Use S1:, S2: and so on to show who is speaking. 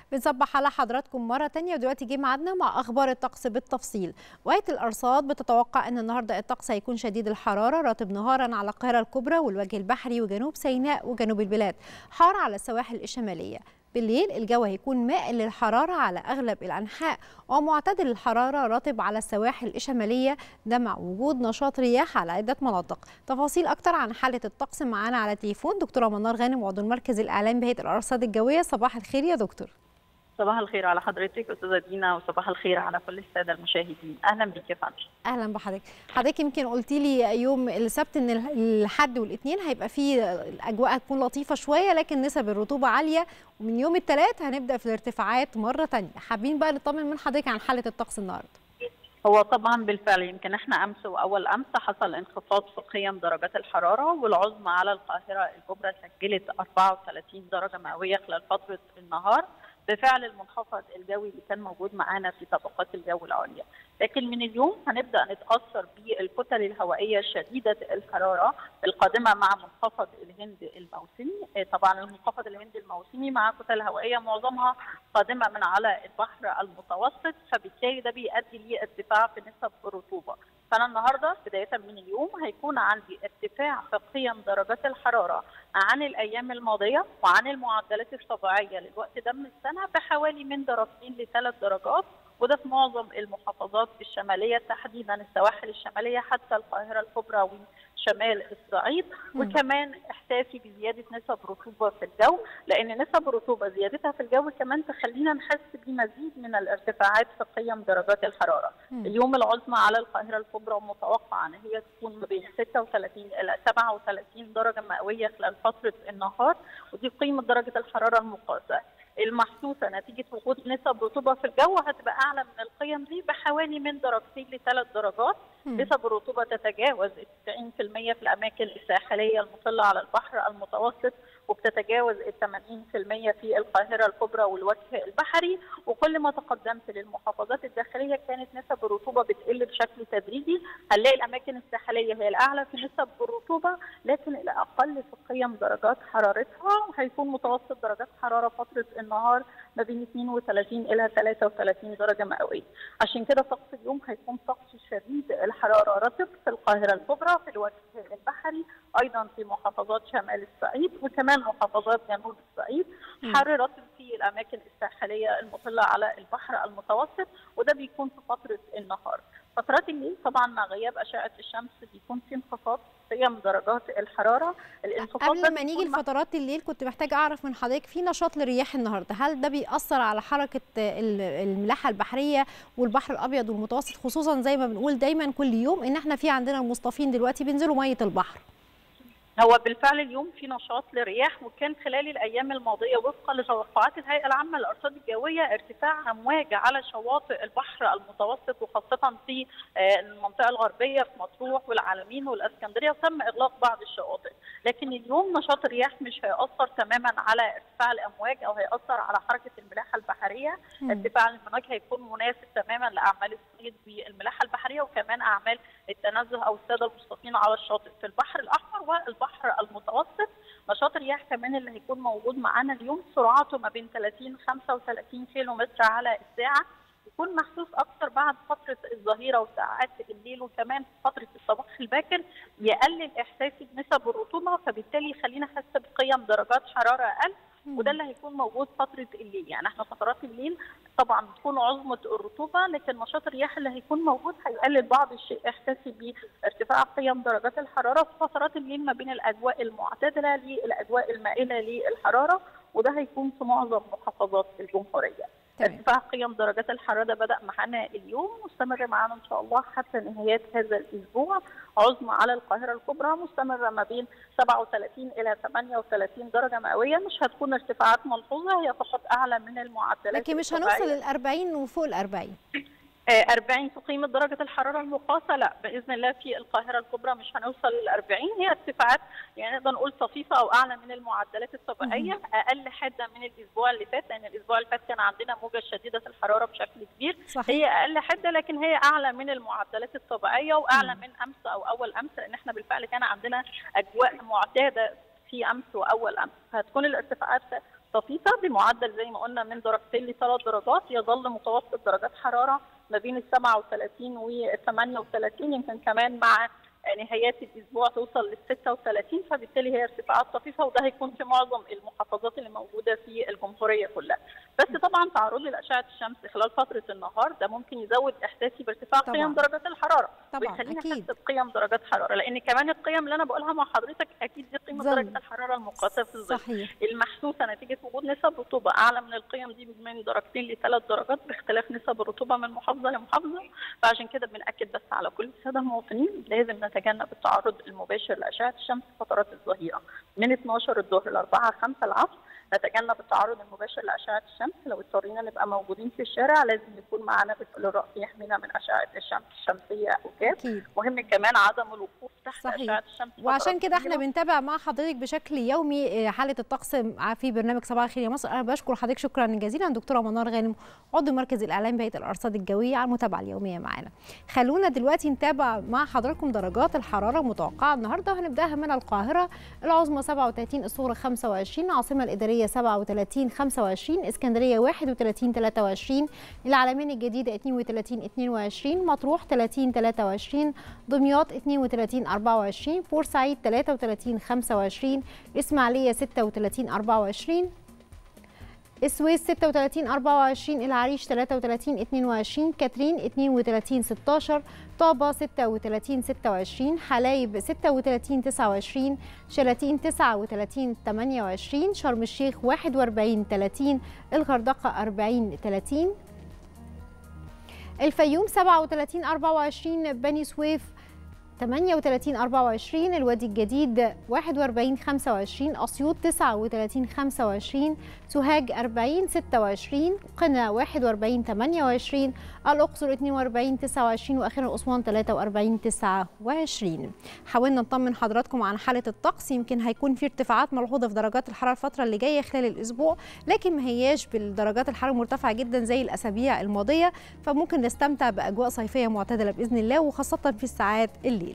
S1: بنصبح على حضراتكم مرة تانية ودلوقتي جه ميعادنا مع أخبار الطقس بالتفصيل وهيئة الأرصاد بتتوقع أن النهاردة الطقس هيكون شديد الحرارة راتب نهارا على القاهرة الكبرى والوجه البحري وجنوب سيناء وجنوب البلاد حار على السواحل الشمالية بالليل الجو هيكون مائل للحرارة على أغلب الأنحاء ومعتدل الحرارة رطب على السواحل الشمالية ده مع وجود نشاط رياح على عدة مناطق تفاصيل أكتر عن حالة الطقس معانا على تليفون دكتورة منار غانم عضو المركز الإعلامي بهيئة الأرصاد الجوية صباح الخير يا دكتور
S2: صباح الخير على حضرتك استاذه دينا وصباح الخير على كل الساده المشاهدين اهلا بك يا فندم
S1: اهلا بحضرتك حضرتك يمكن قلتي لي يوم السبت ان الحد والاثنين هيبقى فيه الاجواء هتكون لطيفه شويه لكن نسب الرطوبه عاليه ومن يوم الثلاث هنبدا في الارتفاعات مره ثانيه حابين بقى نطمن من حضرتك عن حاله الطقس النهارده
S2: هو طبعا بالفعل يمكن احنا امس واول امس حصل انخفاض في قيم درجات الحراره والعظمى على القاهره الكبرى سجلت 34 درجه مئويه خلال فتره النهار بفعل المنخفض الجوي اللي كان موجود معانا في طبقات الجو العليا لكن من اليوم هنبدا نتاثر بالكتل الهوائيه شديده الحراره القادمه مع منخفض الهند الموسمي طبعا المنخفض الهندي الموسمي مع كتل هوائيه معظمها قادمه من على البحر المتوسط فبالتالي ده بيؤدي لارتفاع في نسب الرطوبه فانا النهارده بدايه من اليوم هيكون عندي ارتفاع في قيم درجات الحراره عن الايام الماضيه وعن المعدلات الطبيعيه للوقت ده من السنه بحوالي من درجتين لثلاث درجات وده في معظم المحافظات الشماليه تحديدا السواحل الشماليه حتى القاهره الكبرى وشمال الصعيد وكمان احساسي بزياده نسب رطوبه في الجو لان نسب الرطوبه زيادتها في الجو كمان تخلينا نحس بمزيد من الارتفاعات في قيم درجات الحراره م. اليوم العظمى على القاهره الكبرى متوقع ان هي تكون ما بين 36 الى 37 درجه مئويه خلال فتره النهار ودي قيمه درجه الحراره المقاسه المحسوسه نتيجه وجود نسب رطوبه في الجو هتبقى اعلى من القيم دي بحوالي من درجتين لثلاث درجات نسب الرطوبه تتجاوز 90% في الاماكن الساحليه المطله على البحر المتوسط وبتتجاوز ال 80% في القاهره الكبرى والوجه البحري وكل ما تقدمت للمحافظات الداخليه كانت نسب الرطوبه بتقل بشكل تدريجي هنلاقي الاماكن الساحليه هي الاعلى في نسب الرطوبه لكن الاقل في قيم درجات حرارتها وهيكون متوسط درجات حراره فتره النهار ما بين 32 الى 33 درجه مئويه عشان كده طقس اليوم هيكون طقس شديد الحراره رطب في القاهره الكبرى في الوجه البحري ايضا في محافظات شمال الصعيد وكمان محافظات جنوب الصعيد حر رطب في الاماكن الساحليه المطله على البحر المتوسط وده بيكون في فتره النهار فترات الليل طبعا مع غياب اشعه الشمس بيكون في انخفاض قيم درجات الحراره
S1: الانخفاض قبل ما نيجي لفترات الليل كنت محتاجه اعرف من حضرتك في نشاط للرياح النهارده هل ده بيأثر على حركه الملاحه البحريه والبحر الابيض والمتوسط خصوصا زي ما بنقول دايما كل يوم ان احنا في عندنا المصطفين دلوقتي بينزلوا ميه البحر
S2: هو بالفعل اليوم في نشاط للرياح وكان خلال الايام الماضيه وفقا لتوقعات الهيئه العامه للارصاد الجويه ارتفاع امواج على شواطئ البحر المتوسط وخاصه في المنطقه الغربيه في مطروح والعالمين والاسكندريه وتم اغلاق بعض الشواطئ لكن اليوم نشاط الرياح مش هياثر تماما على ارتفاع الامواج او هياثر على حركه الملاحه البحريه ارتفاع الموج هيكون مناسب تماما لاعمال الصيد بالملاحه البحريه وكمان اعمال التنزه او الساده المصطفين على الشاطئ في البحر الاحمر والبحر البحر المتوسط نشاط الرياح كمان اللي هيكون موجود معانا اليوم سرعته ما بين 30 35 كيلو متر على الساعه يكون محسوس اكثر بعد فتره الظهيره وساعات الليل وكمان فتره الصباح الباكر يقلل احساسي بنسب الرطوبه فبالتالي يخلينا احس بقيم درجات حراره اقل وده اللي هيكون موجود فتره الليل يعني احنا فترات الليل طبعا بتكون عظمه الرطوبه لكن نشاط الرياح اللي هيكون موجود هيقلل بعض الشيء احساسي بارتفاع قيم درجات الحراره في فترات الليل ما بين الاجواء المعتدله للاجواء المائله للحراره وده هيكون في معظم محافظات الجمهوريه. ارتفاع قيم درجات الحراره ده بدا معانا اليوم مستمر معانا ان شاء الله حتى نهايات هذا الاسبوع عظمى على القاهره الكبرى مستمره ما بين 37 الى 38 درجه مئويه مش هتكون ارتفاعات ملحوظه هي فقط اعلى من المعدلات
S1: لكن مش هنوصل لل 40 وفوق ال 40
S2: 40 في قيمه درجه الحراره المقاسه لا باذن الله في القاهره الكبرى مش هنوصل لل 40 هي ارتفاعات يعني نقدر نقول طفيفه او اعلى من المعدلات الطبيعيه اقل حده من الاسبوع اللي فات لان الاسبوع اللي فات كان عندنا موجه شديده الحراره بشكل كبير صحيح. هي اقل حده لكن هي اعلى من المعدلات الطبيعيه واعلى من امس او اول امس لان احنا بالفعل كان عندنا اجواء معتاده في امس واول امس فهتكون الارتفاعات طفيفه بمعدل زي ما قلنا من درجتين لثلاث درجات يظل متوسط درجات حراره ما بين ال 37 و 38 يمكن كمان مع نهايات الاسبوع توصل لل 36 فبالتالي هي ارتفاعات طفيفه وده هيكون في معظم المحافظات اللي موجوده في الجمهوريه كلها بس طبعا تعرض لاشعه الشمس خلال فتره النهار ده ممكن يزود احساسي بارتفاع
S1: طبعاً.
S2: قيم درجات الحراره
S1: طبعاً،
S2: ويخليني
S1: أكيد.
S2: احس بقيم درجات حراره لان كمان القيم اللي انا بقولها مع حضرتك اكيد دي قيمه
S1: ظل.
S2: درجه الحراره المقاسه في الظل
S1: صحيح
S2: المحسوسه نتيجه وجود نسب رطوبه اعلى من القيم دي من درجتين لثلاث درجات باختلاف نسب الرطوبه من محافظه لمحافظه فعشان كده بناكد بس على كل الساده المواطنين لازم نتجنب التعرض المباشر لاشعه الشمس فترات الظهيره من 12 الظهر ل 4 5 العصر نتجنب التعرض المباشر لاشعه الشمس لو اضطرينا نبقى موجودين في الشارع لازم يكون معانا بفل الراس يحمينا من اشعه الشمس الشمسيه او كاب
S1: اكيد
S2: مهم كمان عدم الوقوف تحت
S1: صحيح.
S2: اشعه الشمس فترات
S1: وعشان كده احنا
S2: طويلة.
S1: بنتابع مع حضرتك بشكل يومي آه، حاله الطقس مع- في برنامج صباح الخير يا مصر انا بشكر حضرتك شكرا جزيلا دكتوره منار غانم عضو مركز الاعلام بهيئه الارصاد الجويه على المتابعه اليوميه معانا خلونا دلوقتي نتابع مع حضراتكم درجات الحراره المتوقعه النهارده وهنبداها من القاهره العظمى 37 الصغرى 25 العاصمه الاداريه 37 25 اسكندريه 31 23 العلمين الجديده 32 22 مطروح 30 23 دمياط 32 24 بورسعيد 33 25 اسماعيليه 36 24 السويس 36 24 العريش 33 22 كاترين 32 16 طابة 36 26 حلايب 36 29 شلاتين 39 28 شرم الشيخ 41 30 الغردقة 40 30 الفيوم 37 24 بني سويف 38 24 الوادي الجديد 41 25 اسيوط 39 25 سوهاج 40 26 قنا 41 28 الاقصر 42 29 واخيرا اسوان 43 29 حاولنا نطمن حضراتكم عن حاله الطقس يمكن هيكون في ارتفاعات ملحوظه في درجات الحراره الفتره اللي جايه خلال الاسبوع لكن ما هياش بالدرجات الحراره المرتفعه جدا زي الاسابيع الماضيه فممكن نستمتع باجواء صيفيه معتدله باذن الله وخاصه في الساعات الليل